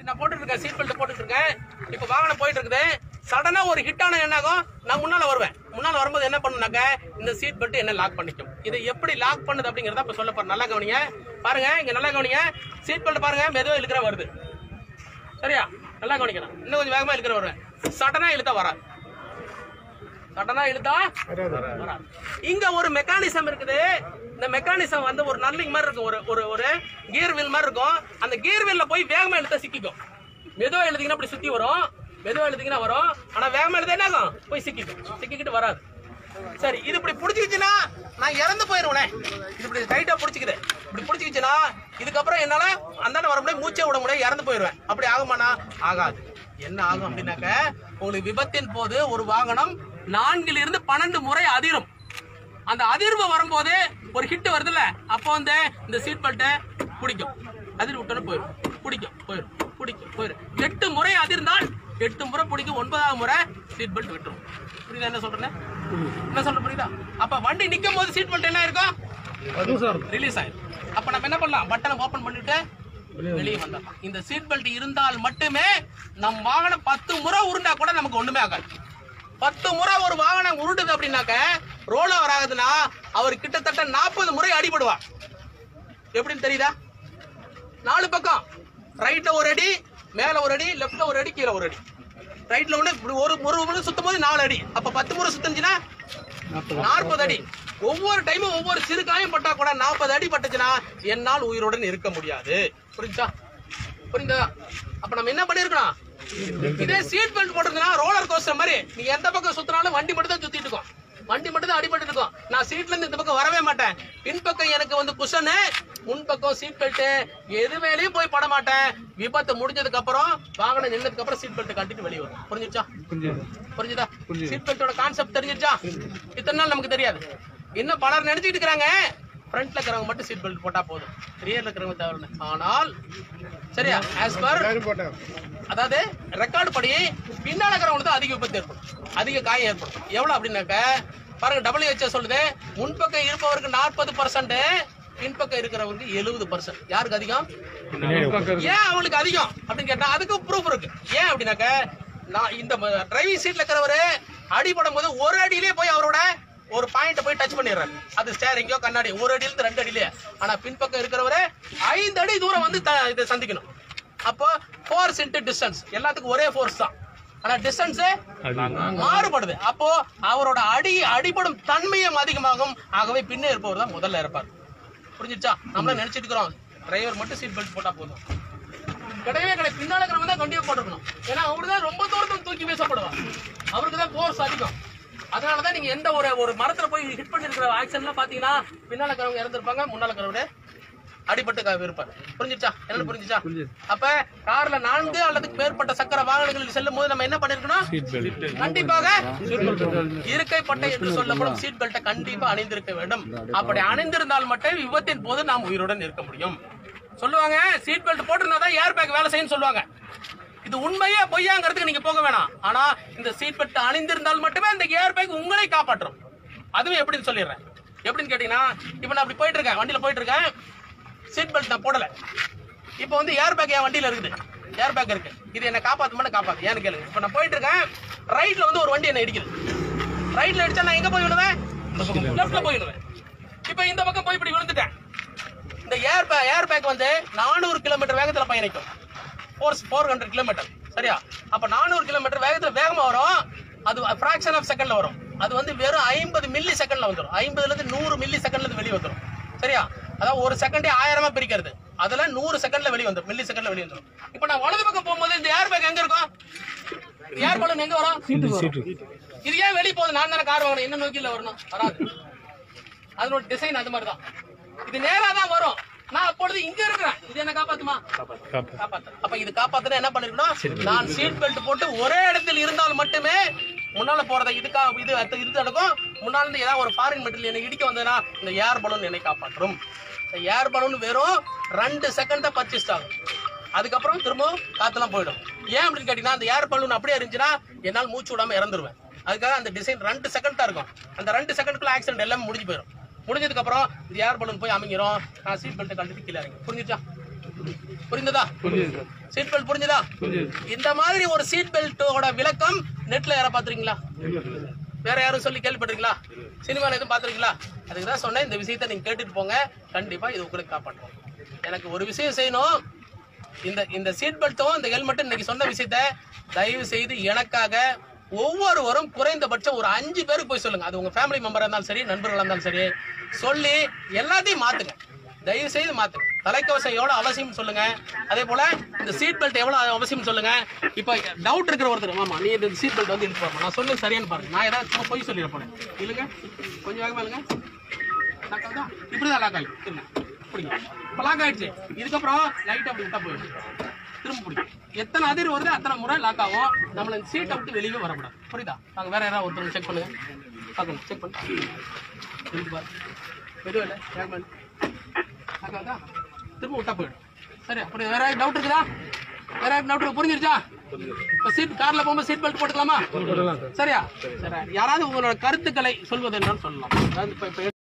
இப்படி நான் போட்டுட்டு இருக்கேன் சீட் பெல்ட் போட்டுட்டு இருக்கேன் இப்போ வாகனம் போயிட்டு இருக்குது சடனா ஒரு ஹிட் ஆன என்ன ஆகும் நான் முன்னால வருவேன் முன்னால வரும்போது என்ன பண்ணுனாக்க இந்த சீட் பெல்ட் என்ன லாக் பண்ணிக்கும் இதை எப்படி லாக் பண்ணுது அப்படிங்கறத இப்ப சொல்ல போறேன் நல்லா கவனிங்க பாருங்க இங்க நல்லா கவனிங்க சீட் பெல்ட் பாருங்க மெதுவா இழுக்கிற வருது சரியா நல்லா கவனிக்கணும் இன்னும் கொஞ்சம் வேகமா இழுக்கிற வருவேன் சடனா இழுத்தா வராது சடனா இழுத்தா வராது. இங்க ஒரு மெக்கானிசம் இருக்குது இந்த மெக்கானிசம் வந்து ஒரு நர்லிங் மாதிரி இருக்கும் ஒரு ஒரு ஒரு கியர் வீல் மாதிரி இருக்கும் அந்த கியர் வீல்ல போய் வேகமா இழுத்தா சிக்கிக்கும் மெதுவா எழுதிங்கன்னா அப்படி சுத்தி வரும் மெதுவா எழுதிங்கன்னா வரும் ஆனா வேகமா எழுத என்ன ஆகும் போய் சிக்கிக்கும் சிக்கிக்கிட்டு வராது சரி இது இப்படி பிடிச்சிக்கிச்சுன்னா நான் இறந்து போயிருவேனே இது இப்படி டைட்டா பிடிச்சிக்குது இப்படி பிடிச்சிக்கிச்சுன்னா இதுக்கப்புறம் என்னால அந்தாண்ட வர முடியாது மூச்சே விட முடியாது இறந்து போயிருவேன் அப்படி ஆகுமாண்ணா ஆகாது என்ன ஆகும் அப்படின்னாக்க உங்களுக்கு விபத்தின் போது ஒரு வாகனம் நான்கில் இருந்து பன்னெண்டு முறை அதிரும் அந்த அதிர்வு வரும்போது ஒரு ஹிட் வருதுல்ல அப்போ வந்து இந்த சீட் பெல்ட்டை பிடிக்கும் அதிர்வு விட்டோன்னு போயிடும் பிடிக்கும் போயிடும் பிடிக்கும் போயிடும் எட்டு முறை அதிர்ந்தால் எட்டு முறை பிடிக்கும் ஒன்பதாவது முறை சீட் பெல்ட் விட்டுரும் புரியுதா என்ன சொல்றேன் என்ன சொல்ற புரியுதா அப்ப வண்டி நிக்கும் போது சீட் பெல்ட் என்ன இருக்கும் ரிலீஸ் ஆயிடும் அப்ப நம்ம என்ன பண்ணலாம் பட்டனை ஓபன் பண்ணிட்டு வெளியே வந்துடலாம் இந்த சீட் பெல்ட் இருந்தால் மட்டுமே நம் வாகனம் பத்து முறை உருண்டா கூட நமக்கு ஒண்ணுமே ஆகாது பத்து முறை ஒரு வாகனம் உருட்டுது அப்படின்னாக்க ரோல் ஓவர் ஆகுதுன்னா அவர் கிட்டத்தட்ட நாற்பது முறை அடிபடுவார் எப்படின்னு தெரியுதா நாலு பக்கம் ரைட்ல ஒரு அடி மேல ஒரு அடி லெஃப்ட்ல ஒரு அடி கீழே ஒரு அடி ரைட்ல ஒண்ணு இப்படி ஒரு ஒரு முறை சுத்தும் போது நாலு அடி அப்ப பத்து முறை சுத்துச்சுன்னா நாற்பது அடி ஒவ்வொரு டைமும் ஒவ்வொரு சிறு காயம் பட்டா கூட நாற்பது அடி பட்டுச்சுன்னா என்னால் உயிருடன் இருக்க முடியாது புரிஞ்சா புரியுதா அப்ப நம்ம என்ன பண்ணிருக்கணும் இதே சீட் பெல்ட் போட்டிருந்தா ரோலர் கோஸ்டர் மாதிரி நீ எந்த பக்கம் சுத்தினாலும் வண்டி மட்டும் தான் சுத்திட்டு இருக்கும் வண்டி மட்டும் தான் அடிபட்டு இருக்கும் நான் சீட்ல இருந்து இந்த பக்கம் வரவே மாட்டேன் பின்பக்கம் எனக்கு வந்து குஷனு முன்பக்கம் சீட் பெல்ட் எது மேலயும் போய் பட மாட்டேன் விபத்து முடிஞ்சதுக்கு அப்புறம் வாகனம் நின்னதுக்கு அப்புறம் சீட் பெல்ட் கட்டிட்டு வெளியே வரும் புரிஞ்சுச்சா புரிஞ்சுதா சீட் பெல்ட்டோட கான்செப்ட் தெரிஞ்சிச்சா இத்தனை நாள் நமக்கு தெரியாது இன்னும் பலர் நினைச்சிட்டு இருக்காங்க ஃப்ரண்ட்ல இருக்கிறவங்க மட்டும் சீட் பெல்ட் போட்டா போதும் ரியர்ல இருக்கிறவங்க தேவையில்லை ஆனால் சரியா ஆஸ் பர் அதாவது ரெக்கார்டு படி பின்னால இருக்கிறவங்களுக்கு தான் அதிக விபத்து ஏற்படும் அதிக காயம் ஏற்படும் எவ்வளவு அப்படின்னாக்க பாருங்க டபிள்யூஹெச்ஓ சொல்லுது முன்பக்கம் இருப்பவருக்கு நாற்பது பர்சன்ட் பின்பக்கம் இருக்கிறவருக்கு எழுபது பர்சன்ட் யாருக்கு அதிகம் ஏன் அவங்களுக்கு அதிகம் அப்படின்னு கேட்டா அதுக்கு ப்ரூஃப் இருக்கு ஏன் அப்படின்னாக்க நான் இந்த டிரைவிங் சீட்ல இருக்கிறவரு அடிபடும் போது ஒரு அடியிலே போய் அவரோட ஒரு பாயிண்ட் போய் டச் பண்ணிடுறாரு அது ஸ்டேரிங்கோ கண்ணாடி ஒரு அடியில இருந்து ரெண்டு அடியிலே ஆனா பின்பக்கம் இருக்கிறவரு ஐந்து அடி தூரம் வந்து த- இதை சந்திக்கணும் அப்போ ஃபோர்ஸ் இன்ட்டு டிஸ்டன்ஸ் எல்லாத்துக்கும் ஒரே ஃபோர்ஸ் தான் ஆனா டிஸ்டன்ஸ் மாறுபடுது அப்போ அவரோட அடி அடிபடும் தன்மையும் அதிகமாகும் ஆகவே பின்னே இருப்பவர் தான் முதல்ல இருப்பார் புரிஞ்சிச்சா நம்மள நினைச்சிட்டு இருக்கிறோம் டிரைவர் மட்டும் சீட் பெல்ட் போட்டா போதும் கிடையவே கிடையாது பின்னால இருக்கிறவங்க தான் கண்டிப்பா போட்டுக்கணும் ஏன்னா அவரு தான் ரொம்ப தூரத்துல தூக்கி வீசப்படுவார் அவருக்கு தான் ஃபோர்ஸ் அதிகம் அதனாலதான் நீங்க எந்த ஒரு ஒரு மரத்துல போய் ஹிட் பண்ணிருக்கிற ஆக்சிடென்ட்லாம் பாத்தீங்கன்னா பின்னால இருக்கிறவங்க இறந்துருப்பாங்க முன்னால இருக்கிறவங்க அடிபட்டு க- இருப்பார் புரிஞ்சிச்சா என்ன புரிஞ்சிச்சா அப்ப கார்ல நான்கு அல்லது மேற்பட்ட சக்கர வாகனங்களில் செல்லும் போது நம்ம என்ன பண்ணிருக்கணும் கண்டிப்பாக இருக்கை பட்டை என்று சொல்லப்படும் சீட் பெல்ட்டை கண்டிப்பா அணிந்திருக்க வேண்டும் அப்படி அணிந்திருந்தால் மட்டும் விபத்தின் போது நாம் உயிருடன் இருக்க முடியும் சொல்லுவாங்க சீட் பெல்ட் போட்டிருந்தா தான் ஏர் பேக் வேலை செய்யும் சொல்லுவாங்க இது உண்மையா பொய்யாங்கிறதுக்கு நீங்க போக வேணாம் ஆனா இந்த சீட் பெல்ட் அணிந்திருந்தால் மட்டுமே இந்த ஏர் பேக் உங்களை காப்பாற்றும் அதுவும் எப்படின்னு சொல்லிடுறேன் எப்படின்னு கேட்டீங்கன்னா இப்ப நான் அப்படி போயிட்டு இருக்கேன் வண்டியில போயிட்டு இருக்கேன் சீட் பெல்ட் நான் போடல இப்போ வந்து ஏர் பேக் என் வண்டியில இருக்குது ஏர் பேக் இருக்கு இது என்ன காப்பாத்துமான காப்பாத்து ஏன்னு கேளுங்க இப்போ நான் போயிட்டு இருக்கேன் ரைட்ல வந்து ஒரு வண்டி என்ன இடிக்குது ரைட்ல அடிச்சா நான் எங்க போய் விழுவேன் லெஃப்ட்ல போய் விழுவேன் இப்போ இந்த பக்கம் போய் இப்படி விழுந்துட்டேன் இந்த ஏர் பேக் ஏர் பேக் வந்து நானூறு கிலோமீட்டர் வேகத்துல பயணிக்கும் ஃபோர் ஃபோர் ஹண்ட்ரட் கிலோமீட்டர் சரியா அப்ப நானூறு கிலோமீட்டர் வேகத்துல வேகமா வரும் அது ஃபிராக்ஷன் ஆஃப் செகண்ட்ல வரும் அது வந்து வெறும் ஐம்பது மில்லி செகண்ட்ல வந்துடும் ஐம்பதுல இருந்து நூறு மில்லி செகண்ட்ல இருந்து வெளியே வந்துடும் சரியா அதாவது ஒரு செகண்டே ஆயிரமா பிரிக்கிறது அதுல நூறு செகண்ட்ல வெளியே வந்துடும் மில்லி செகண்ட்ல வெளியே வந்துடும் இப்போ நான் வலது பக்கம் போகும்போது இந்த ஏர் பேக் எங்க இருக்கும் ஏர் பலூன் எங்க வரும் இது ஏன் வெளியே போகுது நான் தானே கார் வாங்கணும் என்ன நோக்கில வரணும் வராது அதனோட டிசைன் அது மாதிரி தான் இது நேரா தான் வரும் நான் அப்பொழுது இங்க இருக்கிறேன் இது என்ன காப்பாத்துமா காப்பாத்து அப்ப இது காப்பாத்துனா என்ன பண்ணிருக்கணும் நான் சீட் பெல்ட் போட்டு ஒரே இடத்தில் இருந்தால் மட்டுமே முன்னால போறத இதுக்கா இது அடுத்து இது நடக்கும் முன்னால இருந்து ஏதாவது ஒரு ஃபாரின் மெட்டீரியல் என்னை இடிக்க வந்ததுன்னா இந்த ஏர் பலூன் என்னை காப்பாற்றும் இந்த ஏர் பலூன் வெறும் ரெண்டு செகண்ட் தான் பர்ச்சேஸ் ஆகும் அதுக்கப்புறம் திரும்பவும் காத்தெல்லாம் போயிடும் ஏன் அப்படின்னு கேட்டீங்கன்னா அந்த ஏர் பலூன் அப்படியே இருந்துச்சுன்னா என்னால் மூச்சு விடாம இறந்துருவேன் அதுக்காக அந்த டிசைன் ரெண்டு செகண்ட் தான் இருக்கும் அந்த ரெண்டு செகண்ட்குள்ள ஆக்சிடென்ட் எல்லாம் முடிஞ்சு போயிடும் முடிஞ்சதுக்கு அப்புறம் இந்த ஏர் பலூன் போய் அமைங்கிறோம் நான் சீட் பெல்ட் கழட்டி கீழே இறங்கி புரிஞ்சுச்சா புரிந்ததா சீட் பெல்ட் புரிஞ்சதா இந்த மாதிரி ஒரு சீட் பெல்ட்டோட விளக்கம் நெட்ல யாரா பாத்துறீங்களா வேற யாரும் சொல்லி கேள்விப்பட்டிருக்கீங்களா சினிமால எதுவும் பாத்துருக்கீங்களா அதுக்கு தான் சொன்னேன் இந்த விஷயத்தை நீங்க கேட்டுட்டு போங்க கண்டிப்பா இது உங்களுக்கு காப்பாற்றும் எனக்கு ஒரு விஷயம் செய்யணும் இந்த இந்த சீட் பெல்ட்டும் இந்த ஹெல்மெட்டும் இன்னைக்கு சொன்ன விஷயத்த தயவு செய்து எனக்காக ஒவ்வொருவரும் குறைந்தபட்சம் ஒரு அஞ்சு பேருக்கு போய் சொல்லுங்க அது உங்க ஃபேமிலி மெம்பரா இருந்தாலும் சரி நண்பர்களா இருந்தாலும் சரி சொல்லி எல்லாத்தையும் மாத்துங்க தயவு செய்து மாத்துங்க தலைக்கவசம் எவ்வளவு அவசியம் சொல்லுங்க அதே போல இந்த சீட் பெல்ட் எவ்வளவு அவசியம் சொல்லுங்க இப்போ டவுட் இருக்கிற ஒருத்தர் ஆமா நீ இந்த சீட் பெல்ட் வந்து இழுத்து நான் சொன்னது சரியானு பாருங்க நான் ஏதாவது சும்மா போய் சொல்லிட போறேன் இல்லைங்க கொஞ்சம் வேகமா இல்லைங்க லாக் ஆகுதா இப்படிதான் லாக் ஆகி இருங்க பிடிங்க இப்போ லாக் ஆயிடுச்சு இதுக்கப்புறம் லைட் அப்படி விட்டா போயிடும் திரும்ப பிடிக்கும் எத்தனை அதிர் வருது அத்தனை முறை லாக் ஆகும் நம்மள இந்த சீட்டை விட்டு வெளியே வரக்கூடாது புரியுதா நாங்க வேற யாராவது ஒருத்தர் செக் பண்ணுங்க பார்க்கணும் செக் பண்ணு இருக்கு பாரு எதுவும் இல்லை வேகமா இல்லை. லாக் ஆகுதா திரும்ப விட்டா போயிடும் சரி அப்படி வேற டவுட் இருக்குதா வேற டவுட் புரிஞ்சிருச்சா இப்போ சீட் கார்ல போகும்போது சீட் பெல்ட் போட்டுக்கலாமா சரியா சரி யாராவது உங்களோட கருத்துக்களை சொல்வது என்னன்னு சொல்லலாம் அதாவது இப்போ இப்போ